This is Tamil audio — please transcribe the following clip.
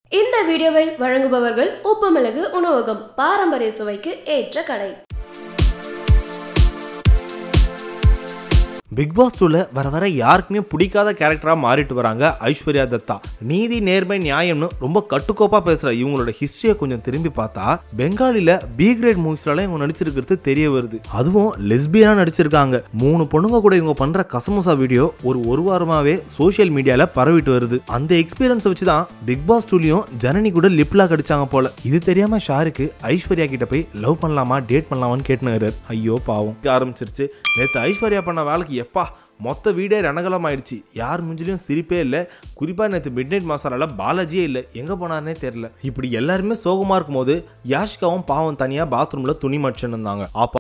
இந்த வீடியோவை வழங்குபவர்கள் உப்புமிளகு உணவகம் பாரம்பரிய சுவைக்கு ஏற்ற கடை பிக் பாஸ் டூல வர வர யாருக்குமே பிடிக்காத கேரக்டரா மாறிட்டு வராங்க ஐஸ்வர்யா தத்தா நீதி நேர்மை நியாயம்னு ரொம்ப கட்டுக்கோப்பா பேசுற இவங்களோட ஹிஸ்டரியை கொஞ்சம் திரும்பி பார்த்தா பெங்காலில பி கிரேட் மூவிஸ்லாம் இவங்க நடிச்சிருக்கிறது தெரிய வருது அதுவும் லெஸ்பியா நடிச்சிருக்காங்க மூணு பொண்ணுங்க கூட இவங்க பண்ற கசமுசா வீடியோ ஒரு ஒரு வாரமாவே சோஷியல் மீடியால பரவிட்டு வருது அந்த எக்ஸ்பீரியன்ஸ் வச்சு தான் பிக் பாஸ் டூலயும் ஜனனி கூட லிப்லா கடிச்சாங்க போல இது தெரியாம ஷாருக்கு ஐஸ்வர்யா கிட்ட போய் லவ் பண்ணலாமா டேட் பண்ணலாமான்னு கேட்டுனாரு ஐயோ பாவம் ஆரம்பிச்சிருச்சு நேத்து ஐஸ்வர்யா பண்ண வேலைக்கு எப்பா மொத்த வீடே ரணகலம் ஆயிடுச்சு யார் மூஞ்சிலையும் சிரிப்பே இல்லை குறிப்பாக நேற்று மிட் நைட் மசாலால பாலாஜியே இல்லை எங்கே போனார்னே தெரில இப்படி எல்லாருமே சோகமாக இருக்கும்போது யாஷிகாவும் பாவம் தனியாக பாத்ரூமில் துணி மடிச்சுன்னு இருந்தாங்க அப்போ